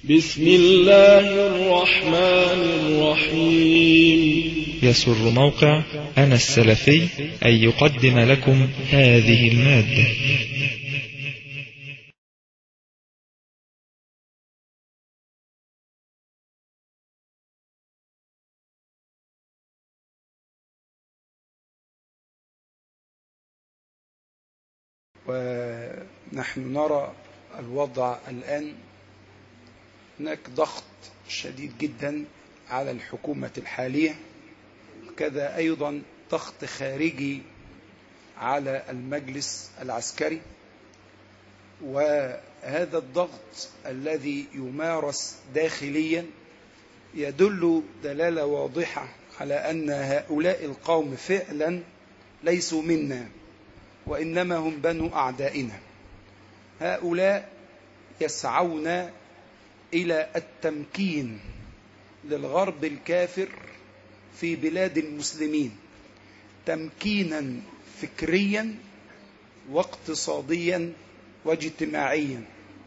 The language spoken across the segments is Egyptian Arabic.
بسم الله الرحمن الرحيم يسر موقع أنا السلفي أن يقدم لكم هذه المادة ونحن نرى الوضع الآن هناك ضغط شديد جدا على الحكومة الحالية وكذا أيضا ضغط خارجي على المجلس العسكري وهذا الضغط الذي يمارس داخليا يدل دلالة واضحة على أن هؤلاء القوم فعلا ليسوا منا وإنما هم بنو أعدائنا هؤلاء يسعون إلى التمكين للغرب الكافر في بلاد المسلمين تمكينا فكريا واقتصاديا واجتماعيا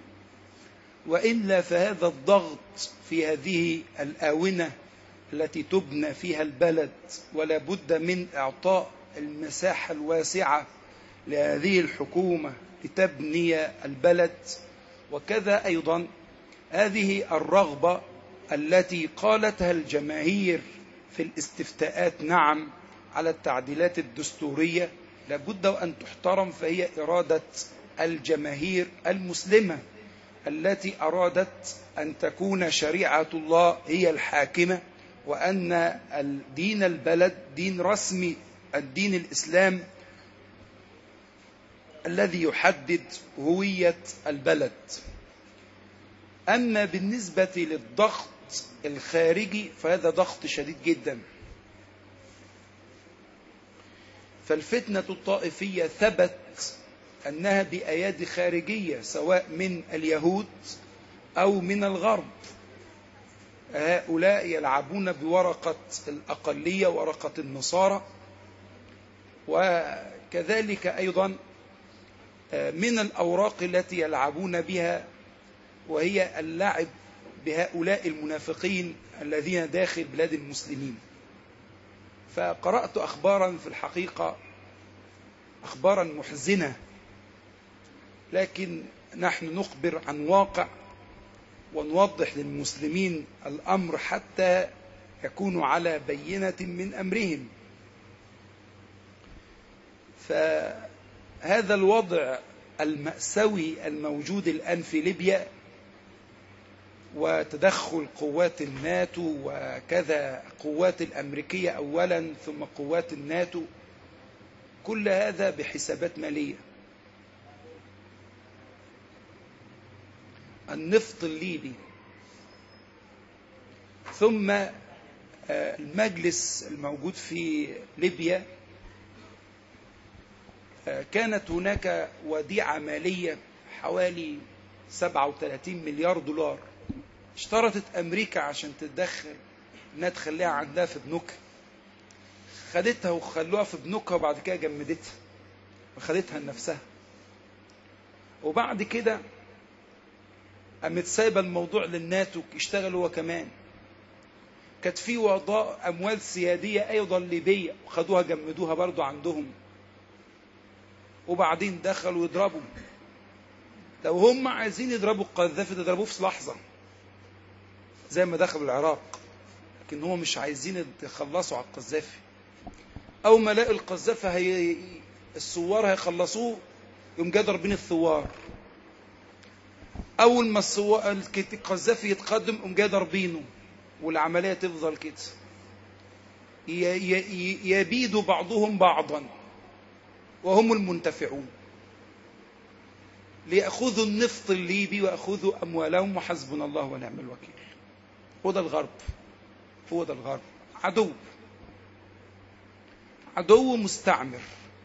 وإلا فهذا الضغط في هذه الآونة التي تبنى فيها البلد ولا بد من إعطاء المساحة الواسعة لهذه الحكومة لتبني البلد وكذا أيضا هذه الرغبة التي قالتها الجماهير في الاستفتاءات نعم على التعديلات الدستورية لابد أن تحترم فهي إرادة الجماهير المسلمة التي أرادت أن تكون شريعة الله هي الحاكمة وأن دين البلد دين رسمي الدين الإسلام الذي يحدد هوية البلد أما بالنسبة للضغط الخارجي فهذا ضغط شديد جدا فالفتنة الطائفية ثبت أنها بأيادي خارجية سواء من اليهود أو من الغرب هؤلاء يلعبون بورقة الأقلية ورقة النصارى وكذلك أيضا من الأوراق التي يلعبون بها وهي اللعب بهؤلاء المنافقين الذين داخل بلاد المسلمين فقرأت أخبارا في الحقيقة أخبارا محزنة لكن نحن نخبر عن واقع ونوضح للمسلمين الأمر حتى يكونوا على بينة من أمرهم فهذا الوضع المأساوي الموجود الآن في ليبيا وتدخل قوات الناتو وكذا قوات الأمريكية أولا ثم قوات الناتو كل هذا بحسابات مالية النفط الليبي ثم المجلس الموجود في ليبيا كانت هناك وديعة مالية حوالي 37 مليار دولار اشترطت أمريكا عشان تتدخل انها تخليها عندها في بنوكها خدتها وخلوها في بنوكها وبعد كده جمدتها وخدتها لنفسها وبعد كده قامت سايبه الموضوع للناتو يشتغل هو كمان كانت في وضاء اموال سياديه ايضا ليبيه وخدوها جمدوها برضو عندهم وبعدين دخلوا يضربوا لو هم عايزين يضربوا القذافي يضربوه في لحظه زي ما دخلوا العراق لكن هم مش عايزين يخلصوا على القذافي اول ما لقوا القذافي هي الثوار هيخلصوه يقوم جاي ضاربين الثوار اول ما القذافي يتقدم يقوم جاي ضاربينه والعمليه تفضل كده يبيد بعضهم بعضا وهم المنتفعون ليأخذوا النفط الليبي ويأخذوا أموالهم وحسبنا الله ونعم الوكيل هو ده الغرب هو ده الغرب عدو عدو مستعمر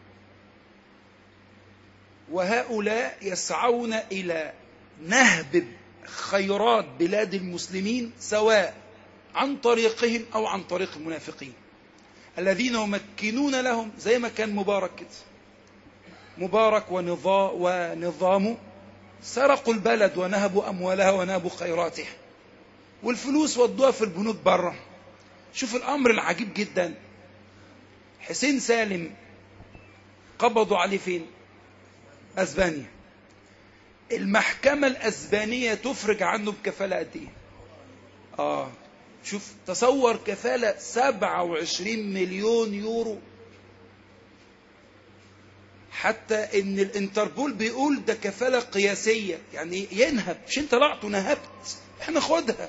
وهؤلاء يسعون إلى نهب خيرات بلاد المسلمين سواء عن طريقهم أو عن طريق المنافقين الذين يمكنون لهم زي ما كان مبارك كده مبارك ونظامه سرقوا البلد ونهبوا أموالها ونهبوا خيراتها والفلوس ودوها في البنوك بره شوف الامر العجيب جدا حسين سالم قبضوا عليه فين اسبانيا المحكمة الاسبانية تفرج عنه بكفالة قد ايه اه شوف تصور كفالة 27 مليون يورو حتى ان الانتربول بيقول ده كفالة قياسية يعني ينهب مش انت طلعت ونهبت احنا خدها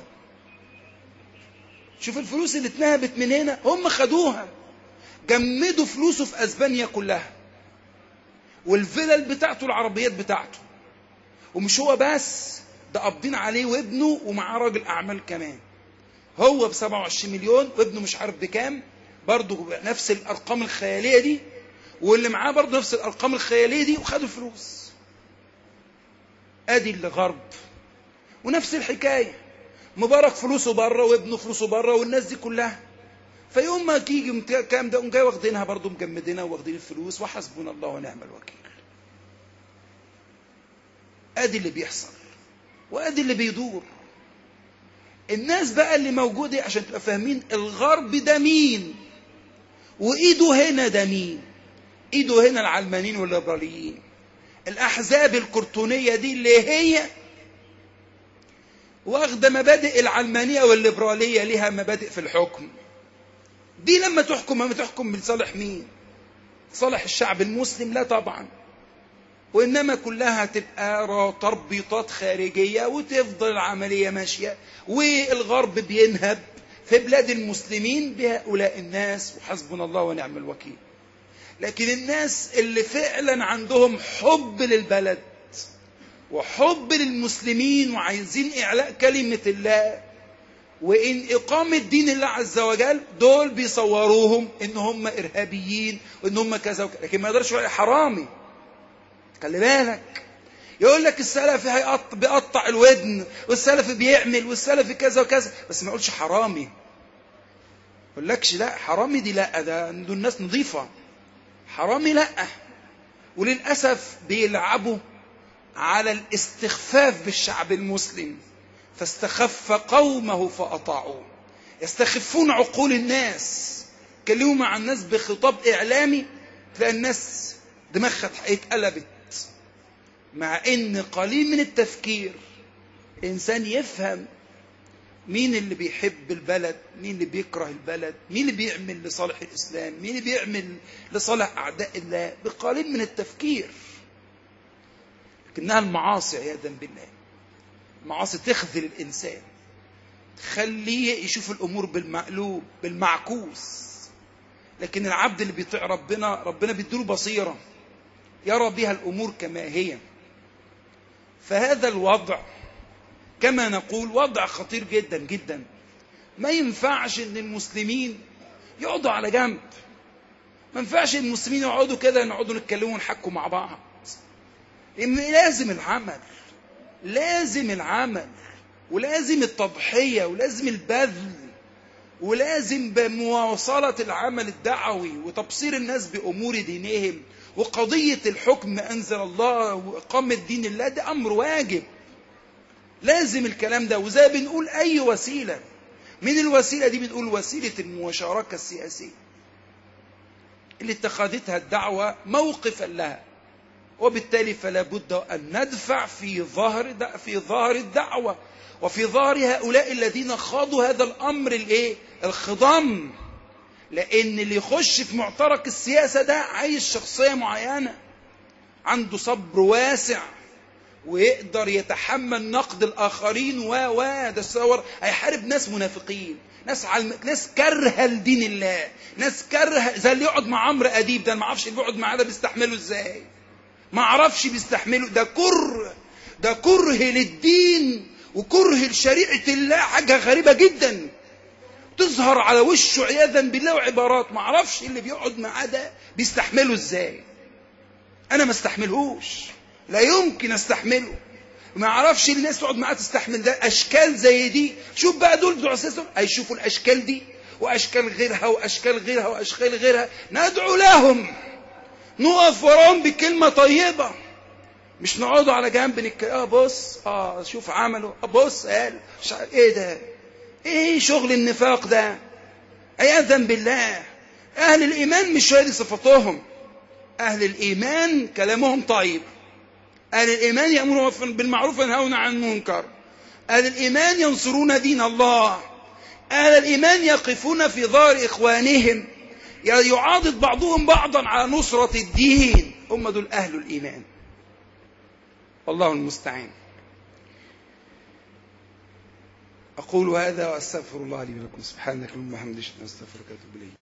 شوف الفلوس اللي اتنهبت من هنا هم خدوها جمدوا فلوسه في اسبانيا كلها والفلل بتاعته العربيات بتاعته ومش هو بس ده قابضين عليه وابنه ومعاه راجل اعمال كمان هو ب 27 مليون وابنه مش عارف بكام برضه نفس الارقام الخياليه دي واللي معاه برضه نفس الارقام الخياليه دي وخدوا الفلوس ادي الغرب ونفس الحكايه مبارك فلوسه بره وابنه فلوسه بره والناس دي كلها فيوم ما تيجي كام ده جاي واخدينها برضه مجمدينها واخدين الفلوس وحسبنا الله ونعم الوكيل ادي اللي بيحصل وادي اللي بيدور الناس بقى اللي موجودة عشان تبقى فاهمين الغرب ده مين وايده هنا ده مين ايده هنا العلمانيين والليبراليين الاحزاب الكرتونية دي اللي هي واخدة مبادئ العلمانية والليبرالية لها مبادئ في الحكم دي لما تحكم ما تحكم لصالح مين صالح الشعب المسلم لا طبعا وإنما كلها تبقى تربيطات خارجية وتفضل العملية ماشية والغرب بينهب في بلاد المسلمين بهؤلاء الناس وحسبنا الله ونعم الوكيل لكن الناس اللي فعلا عندهم حب للبلد وحب للمسلمين وعايزين إعلاء كلمة الله وإن إقامة دين الله عز وجل دول بيصوروهم إن هم إرهابيين وإن هم كذا وكذا لكن ما يقدرش يقول حرامي خلي بالك يقول لك السلفي هيقطع بيقطع الودن والسلفي بيعمل والسلفي كذا وكذا بس ما يقولش حرامي يقول لكش لا حرامي دي لا ده دول الناس نظيفة حرامي لا وللأسف بيلعبوا على الاستخفاف بالشعب المسلم فاستخف قومه فأطاعوه يستخفون عقول الناس كلموا مع الناس بخطاب إعلامي تلاقي الناس دماغها اتقلبت مع ان قليل من التفكير انسان يفهم مين اللي بيحب البلد مين اللي بيكره البلد مين اللي بيعمل لصالح الاسلام مين اللي بيعمل لصالح اعداء الله بقليل من التفكير لكنها المعاصي عياذا بالله المعاصي تخذل الانسان تخليه يشوف الامور بالمقلوب بالمعكوس لكن العبد اللي بيطيع ربنا ربنا بيديله بصيره يرى بها الامور كما هي فهذا الوضع كما نقول وضع خطير جدا جدا ما ينفعش ان المسلمين يقعدوا على جنب ما ينفعش المسلمين يقعدوا كده نقعدوا نتكلموا ونحكوا مع بعض لازم العمل لازم العمل ولازم التضحية ولازم البذل ولازم بمواصلة العمل الدعوي وتبصير الناس بأمور دينهم وقضية الحكم ما أنزل الله وإقامة دين الله ده أمر واجب لازم الكلام ده وزي بنقول أي وسيلة من الوسيلة دي بنقول وسيلة المشاركة السياسية اللي اتخذتها الدعوة موقفا لها وبالتالي فلا بد أن ندفع في ظهر في ظهر الدعوة وفي ظهر هؤلاء الذين خاضوا هذا الأمر الايه الخضم لأن اللي يخش في معترك السياسة ده عايش شخصية معينة عنده صبر واسع ويقدر يتحمل نقد الآخرين و و ده تصور هيحارب ناس منافقين ناس علم... ناس كارهه لدين الله ناس كارهه زي اللي يقعد مع عمرو اديب ده ما اعرفش اللي بيقعد معاه ده بيستحمله ازاي ما اعرفش بيستحمله ده كره ده كره للدين وكره لشريعه الله حاجه غريبه جدا تظهر على وشه عياذا بالله وعبارات ما اعرفش اللي بيقعد معاه ده بيستحمله ازاي انا ما استحملهوش لا يمكن استحمله ما اعرفش الناس تقعد معاه تستحمل ده اشكال زي دي شوف بقى دول بتوع السياسه هيشوفوا الاشكال دي واشكال غيرها واشكال غيرها واشكال غيرها ندعو لهم نقف وراهم بكلمه طيبه مش نقعدوا على جنب نك... اه بص اه شوف عملوا آه بص قال مش عارف ايه ده ايه شغل النفاق ده عياذا بالله اهل الايمان مش هذه صفتهم اهل الايمان كلامهم طيب اهل الايمان يامرون بالمعروف وينهون عن المنكر اهل الايمان ينصرون دين الله اهل الايمان يقفون في ظهر اخوانهم يعاضد بعضهم بعضا على نصرة الدين هم دول أهل الإيمان والله المستعان أقول هذا وأستغفر الله لي ولكم سبحانك اللهم وبحمدك أستغفرك وأتوب إليك